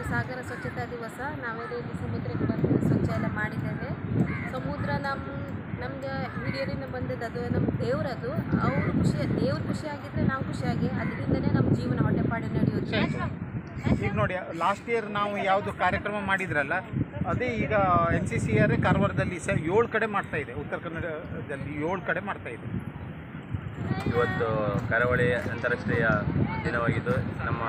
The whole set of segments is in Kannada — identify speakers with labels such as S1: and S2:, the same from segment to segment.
S1: ಸಾಗರ ಸ್ವಚ್ಛತಾ ದಿವಸ ನಾವೆಲ್ಲ ಇಲ್ಲಿ ಸಮುದ್ರಕ್ಕೆ ಬಂದು ಸ್ವಚ್ಛ ಎಲ್ಲ ಮಾಡಿದ್ದೇವೆ ಸಮುದ್ರ ನಮ್ಮ ನಮಗೆ ಹಿರಿಯರಿಂದ ಬಂದದ್ದು ಅದು ನಮ್ಮ ದೇವರದು ಅವರು ಖುಷಿ ದೇವ್ರು ಖುಷಿಯಾಗಿದ್ದರೆ ನಾವು ಖುಷಿಯಾಗಿ ಅದರಿಂದನೇ ನಮ್ಮ ಜೀವನ ಹೊಟ್ಟೆಪಾಡು ನಡೆಯುತ್ತೆ
S2: ಈಗ ನೋಡಿ ಲಾಸ್ಟ್ ಇಯರ್ ನಾವು ಯಾವುದು ಕಾರ್ಯಕ್ರಮ ಮಾಡಿದ್ರಲ್ಲ ಅದೇ ಈಗ ಎನ್ ಸಿ ಸಿ ಆರ್ ಕಾರವಾರದಲ್ಲಿ ಸ ಏಳು ಕಡೆ ಮಾಡ್ತಾ ಇದೆ ಉತ್ತರ ಕನ್ನಡದಲ್ಲಿ ಏಳು ಕಡೆ ಮಾಡ್ತಾ ಇದೆ
S3: ಇವತ್ತು ಕರಾವಳಿ ಅಂತಾರಾಷ್ಟ್ರೀಯ ದಿನವಾಗಿದ್ದು ನಮ್ಮ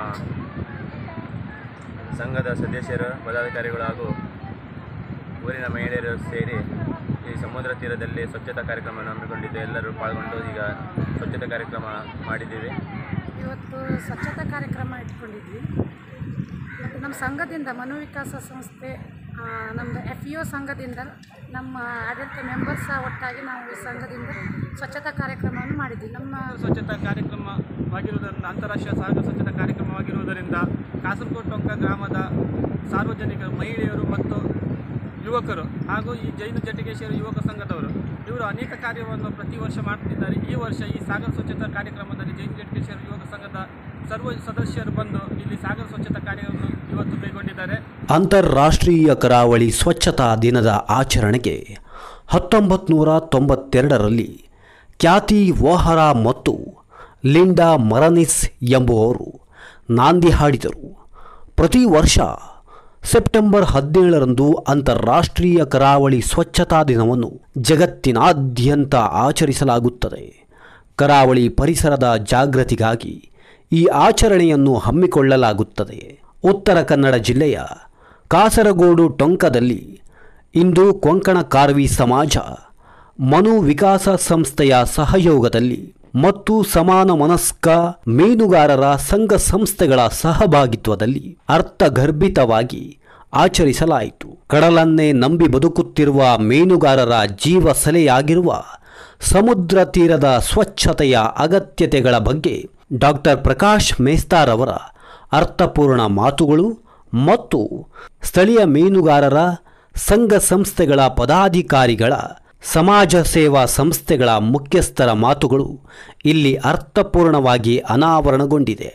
S3: ಸಂಘದ ಸದಸ್ಯರು ಪದಾಧಿಕಾರಿಗಳು ಹಾಗೂ ಊರಿನ ಮಹಿಳೆಯರು ಸೇರಿ ಈ ಸಮುದ್ರ ತೀರದಲ್ಲಿ ಸ್ವಚ್ಛತಾ ಕಾರ್ಯಕ್ರಮವನ್ನು ಹಮ್ಮಿಕೊಂಡಿದ್ದು ಎಲ್ಲರೂ ಪಾಲ್ಗೊಂಡು ಈಗ ಸ್ವಚ್ಛತಾ ಕಾರ್ಯಕ್ರಮ ಮಾಡಿದ್ದೀವಿ
S4: ಇವತ್ತು ಸ್ವಚ್ಛತಾ ಕಾರ್ಯಕ್ರಮ ಇಟ್ಕೊಂಡಿದ್ವಿ ಮತ್ತು ನಮ್ಮ ಸಂಘದಿಂದ ಮನೋವಿಕಾಸ ಸಂಸ್ಥೆ ಆ, ನಮ್ಮದು ಎಫ್ ಇ ಒ ಸಂಘದಿಂದ ನಮ್ಮ ಆಡಳಿತ ಮೆಂಬರ್ಸ್ ಒಟ್ಟಾಗಿ ನಾವು ಈ ಸಂಘದಿಂದ ಸ್ವಚ್ಛತಾ ಕಾರ್ಯಕ್ರಮವನ್ನು ಮಾಡಿದ್ವಿ ನಮ್ಮ
S5: ಸ್ವಚ್ಛತಾ ಕಾರ್ಯಕ್ರಮವಾಗಿರುವುದರಿಂದ ಅಂತಾರಾಷ್ಟ್ರೀಯ ಸಾಗರ ಸ್ವಚ್ಛತಾ ಕಾರ್ಯಕ್ರಮವಾಗಿರುವುದರಿಂದ ಕಾಸರಗೋಡು ಟೊಂಕ ಗ್ರಾಮದ ಸಾರ್ವಜನಿಕರು ಮಹಿಳೆಯರು ಮತ್ತು ಯುವಕರು ಹಾಗೂ ಈ ಜೈನ ಜಟಿಕೇಶ್ವರ ಯುವಕ ಸಂಘದವರು ಇವರು ಅನೇಕ ಕಾರ್ಯವನ್ನು ಪ್ರತಿ ವರ್ಷ ಮಾಡ್ತಿದ್ದಾರೆ ಈ ವರ್ಷ ಈ ಸಾಗರ ಸ್ವಚ್ಛತಾ ಕಾರ್ಯಕ್ರಮದಲ್ಲಿ ಜೈನ ಜಟಿಕೇಶ್ವರ ಯುವಕ ಸಂಘದ ಸರ್ವ ಸದಸ್ಯರು ಬಂದು ಇಲ್ಲಿ ಸಾಗರ ಸ್ವಚ್ಛತಾ ಕಾರ್ಯವನ್ನು ಇವತ್ತು ಕೈಗೊಂಡಿದ್ದಾರೆ
S6: ಅಂತಾರಾಷ್ಟ್ರೀಯ ಕರಾವಳಿ ಸ್ವಚ್ಛತಾ ದಿನದ ಆಚರಣೆಗೆ ಹತ್ತೊಂಬತ್ತು ನೂರ ತೊಂಬತ್ತೆರಡರಲ್ಲಿ ಖ್ಯಾತಿ ವೋಹರಾ ಮತ್ತು ಲಿಂಡಾ ಮರನಿಸ್ ಎಂಬುವವರು ನಾಂದಿ ಹಾಡಿದರು ಪ್ರತಿ ವರ್ಷ ಸೆಪ್ಟೆಂಬರ್ ಹದಿನೇಳರಂದು ಅಂತಾರಾಷ್ಟ್ರೀಯ ಕರಾವಳಿ ಸ್ವಚ್ಛತಾ ದಿನವನ್ನು ಜಗತ್ತಿನಾದ್ಯಂತ ಆಚರಿಸಲಾಗುತ್ತದೆ ಕರಾವಳಿ ಪರಿಸರದ ಜಾಗೃತಿಗಾಗಿ ಈ ಆಚರಣೆಯನ್ನು ಹಮ್ಮಿಕೊಳ್ಳಲಾಗುತ್ತದೆ ಉತ್ತರ ಕನ್ನಡ ಜಿಲ್ಲೆಯ ಕಾಸರಗೋಡು ಟೊಂಕದಲ್ಲಿ ಇಂದು ಕೊಂಕಣ ಕಾರ್ವಿ ಸಮಾಜ ಮನು ವಿಕಾಸ ಸಂಸ್ಥೆಯ ಸಹಯೋಗದಲ್ಲಿ ಮತ್ತು ಸಮಾನ ಮನಸ್ಕ ಮೀನುಗಾರರ ಸಂಘ ಸಂಸ್ಥೆಗಳ ಸಹಭಾಗಿತ್ವದಲ್ಲಿ ಅರ್ಥಗರ್ಭಿತವಾಗಿ ಆಚರಿಸಲಾಯಿತು ಕಡಲನ್ನೇ ನಂಬಿ ಬದುಕುತ್ತಿರುವ ಮೀನುಗಾರರ ಜೀವ ಸೆಲೆಯಾಗಿರುವ ಸಮುದ್ರ ತೀರದ ಸ್ವಚ್ಛತೆಯ ಅಗತ್ಯತೆಗಳ ಬಗ್ಗೆ ಡಾಕ್ಟರ್ ಪ್ರಕಾಶ್ ಮೇಸ್ತಾರ್ ಅವರ ಅರ್ಥಪೂರ್ಣ ಮಾತುಗಳು ಮತ್ತು ಸ್ಥಳೀಯ ಮೀನುಗಾರರ ಸಂಘ ಸಂಸ್ಥೆಗಳ ಪದಾಧಿಕಾರಿಗಳ ಸಮಾಜ ಸೇವಾ ಸಂಸ್ಥೆಗಳ ಮುಖ್ಯಸ್ಥರ ಮಾತುಗಳು ಇಲ್ಲಿ ಅರ್ಥಪೂರ್ಣವಾಗಿ ಅನಾವರಣಗೊಂಡಿದೆ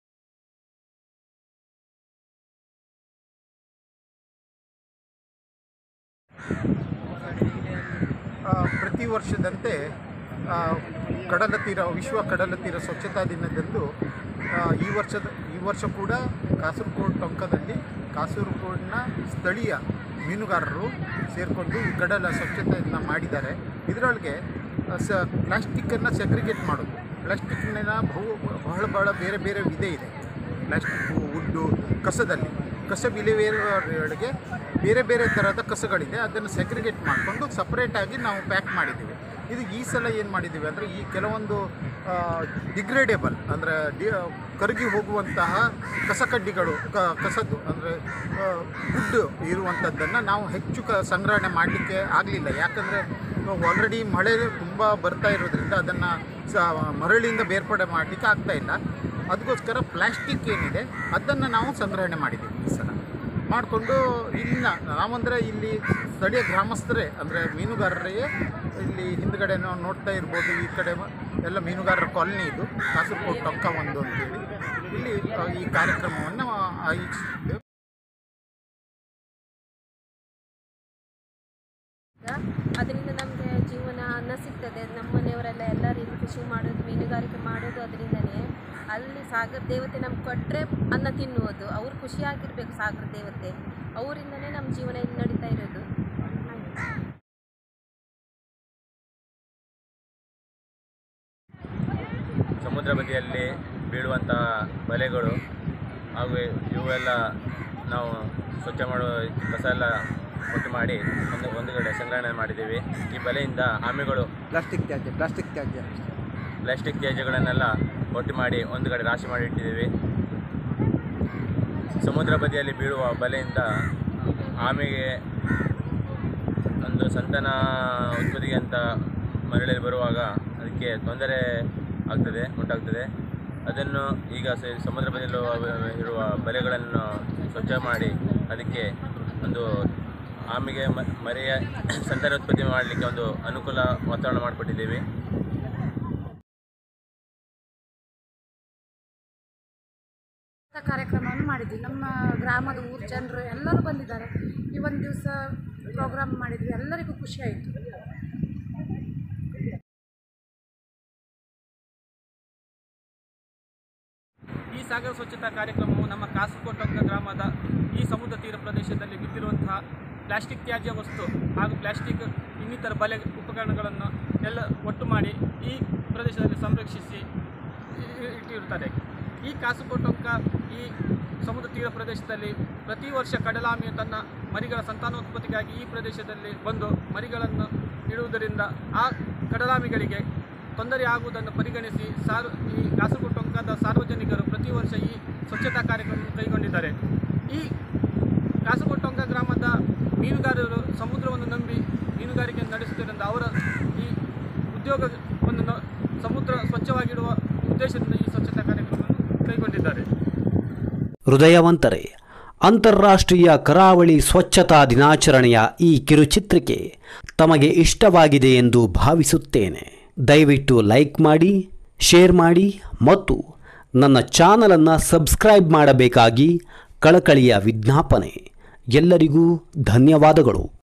S2: ಆ, ಪ್ರತಿ ವರ್ಷದಂತೆ ಆ, ಕಡಲ ತೀರ ವಿಶ್ವ ಕಡಲ ತೀರ ಸ್ವಚ್ಛತಾ ದಿನದಂದು ಆ, ಈ ವರ್ಷದ ಈ ವರ್ಷ ಕೂಡ ಕಾಸರಗೋಡು ಟೊಂಕದಲ್ಲಿ ಕಾಸರಗೋಡಿನ ಸ್ಥಳೀಯ ಮೀನುಗಾರರು ಸೇರಿಕೊಂಡು ಈ ಕಡಲ ಸ್ವಚ್ಛತೆಯನ್ನು ಮಾಡಿದ್ದಾರೆ ಇದರೊಳಗೆ ಆ, ಸ ಪ್ಲಾಸ್ಟಿಕ್ಕನ್ನು ಸೆಗ್ರಿಗೇಟ್ ಮಾಡೋದು ಪ್ಲಾಸ್ಟಿಕ್ನ ಬಹು ಬಹಳ ಬಹಳ ಬೇರೆ ಬೇರೆ ವಿಧ ಇದೆ ಪ್ಲಾಸ್ಟಿಕ್ಕು ವುಡ್ಡು ಕಸದಲ್ಲಿ ಕಸ ವಿಲೇವಾರಿಗೆ ಬೇರೆ ಬೇರೆ ಥರದ ಕಸಗಳಿದೆ ಅದನ್ನು ಸೆಗ್ರಿಗೇಟ್ ಮಾಡಿಕೊಂಡು ಸಪ್ರೇಟಾಗಿ ನಾವು ಪ್ಯಾಕ್ ಮಾಡಿದ್ದೀವಿ ಇದು ಈ ಸಲ ಏನು ಮಾಡಿದ್ದೀವಿ ಅಂದರೆ ಈ ಕೆಲವೊಂದು ಡಿಗ್ರೇಡೇಬಲ್ ಅಂದರೆ ಡಿ ಕರಗಿ ಹೋಗುವಂತಹ ಕಸಕಡ್ಡಿಗಳು ಕ ಕಸದ್ದು ಅಂದರೆ ವುಡ್ ಇರುವಂಥದ್ದನ್ನು ನಾವು ಹೆಚ್ಚು ಕ ಸಂಗ್ರಹಣೆ ಮಾಡಲಿಕ್ಕೆ ಆಗಲಿಲ್ಲ ಯಾಕಂದರೆ ಆಲ್ರೆಡಿ ಮಳೆ ತುಂಬ ಬರ್ತಾ ಇರೋದ್ರಿಂದ ಅದನ್ನು ಸ ಮರಳಿಂದ ಬೇರ್ಪಡೆ ಮಾಡಲಿಕ್ಕೆ ಆಗ್ತಾ ಇಲ್ಲ ಅದಕ್ಕೋಸ್ಕರ ಪ್ಲಾಸ್ಟಿಕ್ ಏನಿದೆ ಅದನ್ನು ನಾವು ಸಂಗ್ರಹಣೆ ಮಾಡಿದ್ದೀವಿ ಈ ಸಲ ಮಾಡಿಕೊಂಡು ಇಲ್ಲಿನ ನಾವಂದರೆ ಇಲ್ಲಿ ಸ್ಥಳೀಯ ಗ್ರಾಮಸ್ಥರೇ ಅಂದರೆ ಮೀನುಗಾರರೇ ಇಲ್ಲಿ ಹಿಂದ್ಗಡೆ ನಾವು ನೋಡ್ತಾ ಇರ್ಬೋದು ಈ ಕಡೆ ಮ- ಎಲ್ಲ ಮೀನುಗಾರರ ಕಾಲನಿ ಇದು ಕಾಸರಗೋಡು ಟೊಂಕ ಒಂದು ಅಂತೇಳಿ ಇಲ್ಲಿ ಆ, ಈ ಕಾರ್ಯಕ್ರಮವನ್ನು ಆಯೋಜಿಸಿದ್ದೇವೆ
S1: ಅದರಿಂದ ನಮಗೆ ಜೀವನ ಅನ್ನ ಸಿಗ್ತದೆ ನಮ್ಮ ಮನೆಯವರೆಲ್ಲ ಎಲ್ಲರೂ ಇಲ್ಲಿ ಖುಷಿ ಮಾಡೋದು ಮೀನುಗಾರಿಕೆ ಮಾಡೋದು ಅದರಿಂದನೇ ಅಲ್ಲಿ ಸಾಗರ ದೇವತೆ ನಮ್ಗೆ ಕೊಟ್ಟರೆ ಅನ್ನ ತಿನ್ನುವುದು ಅವ್ರು ಖುಷಿಯಾಗಿರ್ಬೇಕು ಸಾಗರ ದೇವತೆ ಅವರಿಂದನೇ ನಮ್ಮ ಜೀವನ ಇಲ್ಲಿ ನಡೀತಾ ಇರೋದು
S3: ಸಮುದ್ರ ಬದಿಯಲ್ಲಿ ಬೀಳುವಂತಹ ಬಲೆಗಳು ಹಾಗೂ ಇವೆಲ್ಲ ನಾವು ಸ್ವಚ್ಛ ಮಾಡುವ ಕಸ ಎಲ್ಲ ಒಟ್ಟು ಮಾಡಿ ಒಂದು ಒಂದು ಕಡೆ ಸಂಗ್ರಹಣೆ ಮಾಡಿದ್ದೀವಿ ಈ ಬಲೆಯಿಂದ ಆಮೆಗಳು
S7: ಪ್ಲಾಸ್ಟಿಕ್ ತ್ಯಾಜ್ಯ ಪ್ಲಾಸ್ಟಿಕ್ ತ್ಯಾಜ್ಯ
S3: ಪ್ಲಾಸ್ಟಿಕ್ ತ್ಯಾಜ್ಯಗಳನ್ನೆಲ್ಲ ಒಟ್ಟು ಮಾಡಿ ಒಂದು ಕಡೆ ರಾಶಿ ಮಾಡಿ ಇಟ್ಟಿದ್ದೀವಿ ಸಮುದ್ರ ಬದಿಯಲ್ಲಿ ಬೀಳುವ ಬಲೆಯಿಂದ ಆಮೆಗೆ ಒಂದು ಸಂತಾನ ಉತ್ಪತ್ತಿಗೆ ಅಂತ ಮರಳಲ್ಲಿ ಬರುವಾಗ ಅದಕ್ಕೆ ತೊಂದರೆ ಆಗ್ತದೆ ಉಂಟಾಗ್ತದೆ ಅದನ್ನು ಈಗ ಸ- ಸಮುದ್ರ ಬದಿಯಲ್ಲಿ ಇರುವ ಬಲೆಗಳನ್ನು ಸ್ವಚ್ಛ ಮಾಡಿ ಅದಕ್ಕೆ ಒಂದು ಆಮೆಗೆ ಮ- ಮರಿಯ ಸಂತಾನೋತ್ಪತ್ತಿ ಮಾಡಲಿಕ್ಕೆ ಒಂದು ಅನುಕೂಲ ವಾತಾವರಣ ಮಾಡಿಕೊಟ್ಟಿದ್ದೀವಿ
S4: ಸ್ವಚ್ಛತಾ ಕಾರ್ಯಕ್ರಮವನ್ನು ಮಾಡಿದ್ವಿ ನಮ್ಮ ಗ್ರಾಮದ ಊರು ಜನರು ಎಲ್ಲರೂ ಬಂದಿದ್ದಾರೆ ಈ ಒಂದು ದಿವಸ ಪ್ರೋಗ್ರಾಮ್ ಮಾಡಿದ್ವಿ ಎಲ್ಲರಿಗೂ ಖುಷಿ ಆಯಿತು
S5: ಈ ಸಾಗರ ಸ್ವಚ್ಛತಾ ಕಾರ್ಯಕ್ರಮವು ನಮ್ಮ ಕಾಸರಕೋಟಂಗ ಗ್ರಾಮದ ಈ ಸಮುದ್ರ ತೀರ ಪ್ರದೇಶದಲ್ಲಿ ಬಿದ್ದಿರುವಂತಹ ಪ್ಲಾಸ್ಟಿಕ್ ತ್ಯಾಜ್ಯ ವಸ್ತು ಹಾಗೂ ಪ್ಲಾಸ್ಟಿಕ್ ಇನ್ನಿತರ ಬಲೆ ಉಪಕರಣಗಳನ್ನು ಎಲ್ಲ ಒಟ್ಟು ಮಾಡಿ ಈ ಪ್ರದೇಶದಲ್ಲಿ ಸಂರಕ್ಷಿಸಿ ಇ- ಇ- ಇಟ್ಟಿರುತ್ತದೆ ಈ ಕಾಸರಕೋಟಂಕ ಈ ಸಮುದ್ರ ತೀರ ಪ್ರದೇಶದಲ್ಲಿ ಪ್ರತಿ ವರ್ಷ ಕಡಲಾಮಿಯು ತನ್ನ ಮರಿಗಳ ಸಂತಾನೋತ್ಪತ್ತಿಗಾಗಿ ಈ ಪ್ರದೇಶದಲ್ಲಿ ಬಂದು ಮರಿಗಳನ್ನು ಇಡುವುದರಿಂದ ಆ ಕಡಲಾಮಿಗಳಿಗೆ ತೊಂದರೆ ಆಗುವುದನ್ನು ಪರಿಗಣಿಸಿ ಸಾರ್ ಈ ಕಾಸರಗೋಡು ಟೊಂಕದ ಸಾರ್ವಜನಿಕರು ಪ್ರತಿ ವರ್ಷ ಈ ಸ್ವಚ್ಛತಾ ಕಾರ್ಯಕ್ರಮ ಕೈಗೊಂಡಿದ್ದಾರೆ ಈ ಕಾಸರಗೋಡು ಟೊಂಕ ಗ್ರಾಮದ ಮೀನುಗಾರರು ಸಮುದ್ರವನ್ನು ನಂಬಿ ಮೀನುಗಾರಿಕೆ ನಡೆಸುತ್ತಿದ್ದರಿಂದ ಅವರ ಈ ಉದ್ಯೋಗವನ್ನು ನ- ಸಮುದ್ರ ಸ್ವಚ್ಛವಾಗಿಡುವ ಉದ್ದೇಶದಿಂದ ಈ ಸ್ವಚ್ಛತಾ ಕಾರ್ಯಕ್ರಮವನ್ನು ಕೈಗೊಂಡಿದ್ದಾರೆ
S6: ಹೃದಯವಂತರೇ ಅಂತಾರಾಷ್ಟ್ರೀಯ ಕರಾವಳಿ ಸ್ವಚ್ಛತಾ ದಿನಾಚರಣೆಯ ಈ ಕಿರುಚಿತ್ರಿಕೆ ತಮಗೆ ಇಷ್ಟವಾಗಿದೆ ಎಂದು ಭಾವಿಸುತ್ತೇನೆ ದಯವಿಟ್ಟು ಲೈಕ್ ಮಾಡಿ ಶೇರ್ ಮಾಡಿ ಮತ್ತು ನನ್ನ ಚಾನಲನ್ನು ಸಬ್ಸ್ಕ್ರೈಬ್ ಮಾಡಬೇಕಾಗಿ ಕಳಕಳಿಯ ವಿಜ್ಞಾಪನೆ ಎಲ್ಲರಿಗೂ ಧನ್ಯವಾದಗಳು